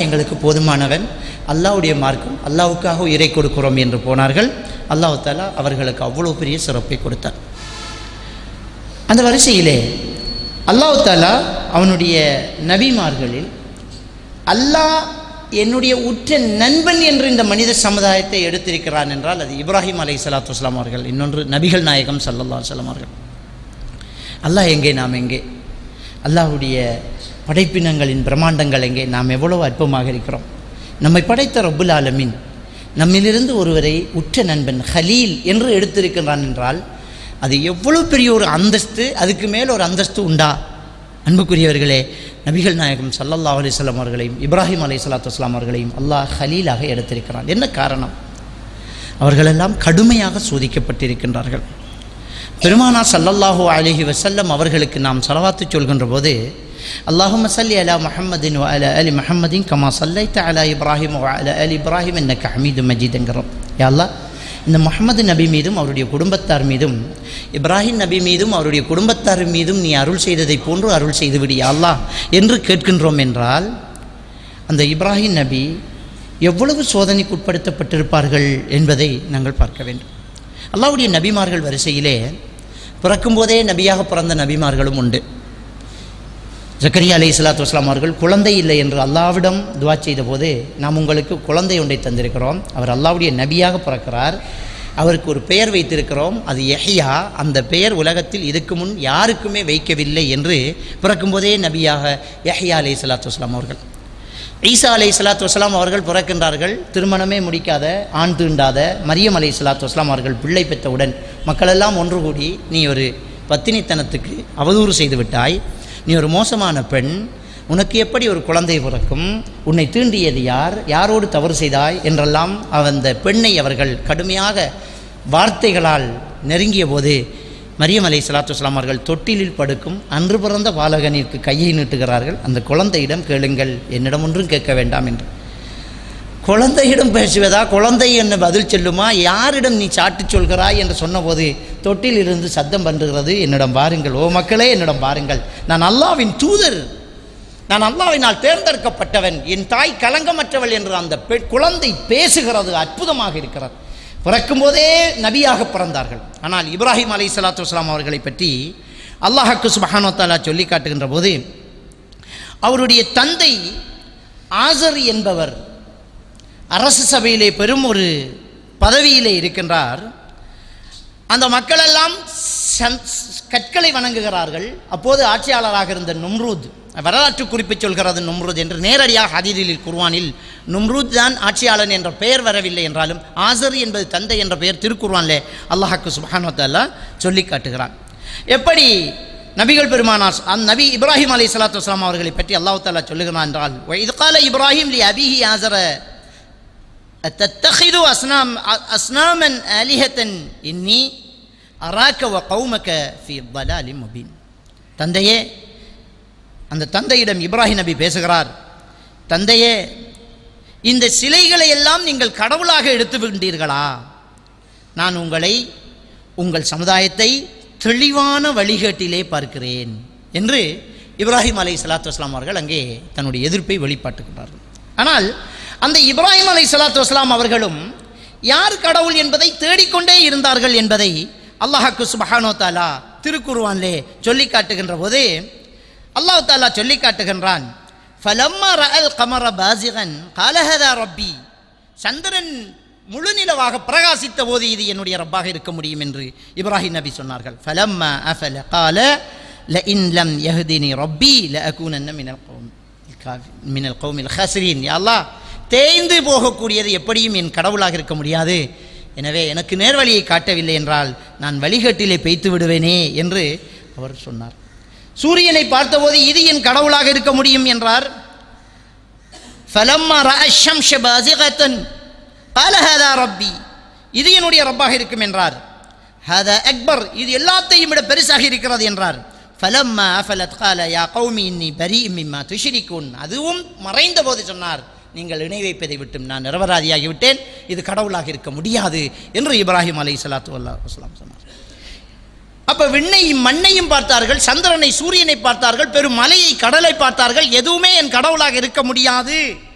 எங்களுக்கு போதுமானவன் அல்லாஹ்வுடைய மார்க்கம் அல்லாஹ்வுக்காக உயிரை கொடுக்கிறோம் என்று போனார்கள் அல்லாஹ் தாலா அவர்களுக்கு அவ்வளோ பெரிய சிறப்பை கொடுத்தார் அந்த வரிசையிலே அல்லாஹ் தாலா அவனுடைய நபிமார்களில் அல்லாஹ் என்னுடைய உற்ற நண்பன் என்று இந்த மனித சமுதாயத்தை எடுத்திருக்கிறான் என்றால் அது இப்ராஹிம் அலை சலாத்து வஸ்லாம் அவர்கள் இன்னொன்று நபிகள் நாயகம் சல்லல்லா வல்லம் அவர்கள் அல்லாஹ் எங்கே நாம் எங்கே அல்லாஹ்வுடைய படைப்பினங்களின் பிரம்மாண்டங்கள் எங்கே நாம் எவ்வளவு அற்பமாக இருக்கிறோம் நம்மை படைத்த ரப்புல் ஆலமீன் நம்மிலிருந்து ஒருவரை உற்ற நண்பன் ஹலீல் என்று எடுத்திருக்கின்றான் என்றால் அது எவ்வளவு பெரிய ஒரு அந்தஸ்து அதுக்கு மேல் ஒரு அந்தஸ்து உண்டா அன்புக்குரியவர்களே நபிகள் நாயகம் சல்லல்லா அலிஸ்லாம் அவர்களையும் இப்ராஹிம் அலை சலாத்து வஸ்லாம் அவர்களையும் அல்லாஹ் ஹலீலாக எடுத்திருக்கிறான் என்ன காரணம் அவர்களெல்லாம் கடுமையாக சோதிக்கப்பட்டிருக்கின்றார்கள் பெருமானா சல்லல்லாஹு அலிஹி வசல்லம் அவர்களுக்கு நாம் சலவாத்து சொல்கின்ற போது அல்லாஹும் சல்லி அலா முஹம்மதின் வ அலா அலி முஹம்மதின் கமா சல்லைத்த அலா இப்ராஹிம் வ அலா அலி இப்ராஹிம் என்னக்கு ஹமீது மஜீதுங்கிறோம் யா அல்லாஹ் இந்த முஹம்மது நபி மீதும் அவருடைய குடும்பத்தார் மீதும் இப்ராஹிம் நபி மீதும் அவருடைய குடும்பத்தார் மீதும் நீ அருள் செய்ததைப் போன்று அருள் செய்துவிடு யா அல்லாஹ் என்று கேட்கின்றோம் என்றால் அந்த இப்ராஹிம் நபி எவ்வளவு சோதனைக்கு உட்படுத்தப்பட்டிருப்பார்கள் என்பதை நாங்கள் பார்க்க வேண்டும் அல்லாஹ்வுடைய நபிமார்கள் வரிசையிலே பிறக்கும்போதே நபியாக பிறந்த நபிமார்களும் உண்டு ஜக்கரியா அலை சலாத்து வஸ்லாம் அவர்கள் குழந்தை இல்லை என்று அல்லாவிடம் துவா செய்த போது நாம் உங்களுக்கு குழந்தை ஒன்றை தந்திருக்கிறோம் அவர் அல்லாவுடைய நபியாக பிறக்கிறார் அவருக்கு ஒரு பெயர் வைத்திருக்கிறோம் அது யஹ்யா அந்த பெயர் உலகத்தில் இதுக்கு முன் யாருக்குமே வைக்கவில்லை என்று பிறக்கும்போதே நபியாக யஹ்யா அலை சலாத்து வஸ்லாம் அவர்கள் ஈசா அலை சலாத்து வஸ்லாம் அவர்கள் பிறக்கின்றார்கள் திருமணமே முடிக்காத ஆண் தீண்டாத மரியம் அலை சலாத்து வஸ்லாம் அவர்கள் பிள்ளை பெற்றவுடன் மக்களெல்லாம் ஒன்று கூடி நீ ஒரு பத்தினித்தனத்துக்கு அவதூறு செய்து விட்டாய் நீ ஒரு மோசமான பெண் உனக்கு எப்படி ஒரு குழந்தை பிறக்கும் உன்னை தீண்டியது யார் யாரோடு தவறு செய்தாய் என்றெல்லாம் அந்த பெண்ணை அவர்கள் கடுமையாக வார்த்தைகளால் நெருங்கிய போது மரியம் அலை சலாத்து வஸ்லாம் அவர்கள் தொட்டிலில் படுக்கும் அன்று பிறந்த பாலகனிற்கு கையை நீட்டுகிறார்கள் அந்த குழந்தையிடம் கேளுங்கள் என்னிடம் ஒன்றும் கேட்க வேண்டாம் என்று குழந்தையிடம் பேசுவதா குழந்தை என்ன பதில் சொல்லுமா யாரிடம் நீ சாட்டு சொல்கிறாய் என்று சொன்னபோது தொட்டிலிருந்து சத்தம் பண்ணுகிறது என்னிடம் பாருங்கள் ஓ மக்களே என்னிடம் பாருங்கள் நான் அல்லாவின் தூதர் நான் அல்லாவினால் தேர்ந்தெடுக்கப்பட்டவன் என் தாய் கலங்கமற்றவள் என்று அந்த பெண் குழந்தை பேசுகிறது அற்புதமாக இருக்கிறது பிறக்கும்போதே நபியாக பிறந்தார்கள் ஆனால் இப்ராஹிம் அலை சலாத்து வஸ்லாம் அவர்களை பற்றி அல்லாஹக்கு சுபஹானோ தாலா சொல்லி காட்டுகின்ற போது அவருடைய தந்தை ஆசர் என்பவர் அரசு சபையிலே பெரும் ஒரு பதவியிலே இருக்கின்றார் அந்த மக்களெல்லாம் சந்- கற்களை வணங்குகிறார்கள் அப்போது ஆட்சியாளராக இருந்த நும்ரூத் வரலாற்று குறிப்பு சொல்கிறது நும்ரூத் என்று நேரடியாக ஹதீரில் குர்வானில் நும்ரூத் தான் ஆட்சியாளன் என்ற பெயர் வரவில்லை என்றாலும் ஆசர் என்பது தந்தை என்ற பெயர் திருக்குர்வானிலே அல்லாஹாக்கு சுபஹானத்தாலா சொல்லி காட்டுகிறான் எப்படி நபிகள் பெருமானார் அந்த நபி இப்ராஹிம் அலை சலாத்து வஸ்லாம் அவர்களை பற்றி அல்லாஹ் தாலா சொல்லுகிறான் என்றால் இது கால இப்ராஹிம் லி அபிஹி ஆசர أتتخذ أصنام أصناما آلهة إني أراك وقومك في ضلال مبين தந்தையே அந்த தந்தையிடம் இப்ராஹிம் நபி பேசுகிறார் தந்தையே இந்த சிலைகளை எல்லாம் நீங்கள் கடவுளாக எடுத்து விட்டீர்களா நான் உங்களை உங்கள் சமுதாயத்தை தெளிவான வழிகேட்டிலே பார்க்கிறேன் என்று இப்ராஹிம் அலை சலாத்து வஸ்லாம் அவர்கள் அங்கே தன்னுடைய எதிர்ப்பை வெளிப்பாட்டுகிறார்கள் ஆனால் அந்த இப்ராஹிம் அலை சலாத்து வஸ்லாம் அவர்களும் யார் கடவுள் என்பதை தேடிக்கொண்டே இருந்தார்கள் என்பதை அல்லாஹாக்கு சுபஹானோ தாலா திருக்குருவான்லே சொல்லி காட்டுகின்ற போது அல்லாஹ் தாலா சொல்லி காட்டுகின்றான் ஃபலம்மா ரஅல் கமர பாசிகன் காலஹதா ரப்பி சந்திரன் முழு நிலவாக பிரகாசித்த போது இது என்னுடைய ரப்பாக இருக்க முடியும் என்று இப்ராஹிம் நபி சொன்னார்கள் ஃபலம்மா அஃபல கால لئن لم يهدني ربي لأكونن من القوم الكافر من القوم الخاسرين يا الله தேய்ந்து போகக்கூடியது எப்படியும் என் கடவுளாக இருக்க முடியாது எனவே எனக்கு நேர்வழியை காட்டவில்லை என்றால் நான் வழிகட்டிலே பெய்த்து விடுவேனே என்று அவர் சொன்னார் சூரியனை பார்த்தபோது இது என் கடவுளாக இருக்க முடியும் என்றார் فلما راى الشمس بازغه قال هذا ربي இது என்னுடைய ரப்பாக இருக்கும் என்றார் هذا அக்பர் இது எல்லாத்தையும் விட பெருசாக இருக்கிறது என்றார் فلما افلت قال يا قوم اني بريء مما تشركون அதுவும் மறைந்த போது சொன்னார் நீங்கள் இணை வைப்பதை விட்டும் நான் நிரபராதியாகி விட்டேன் இது கடவுளாக இருக்க முடியாது என்று இப்ராஹிம் அலை சலாத்து வல்லாம் சொன்னார் அப்ப விண்ணையும் மண்ணையும் பார்த்தார்கள் சந்திரனை சூரியனை பார்த்தார்கள் பெரும் மலையை கடலை பார்த்தார்கள் எதுவுமே என் கடவுளாக இருக்க முடியாது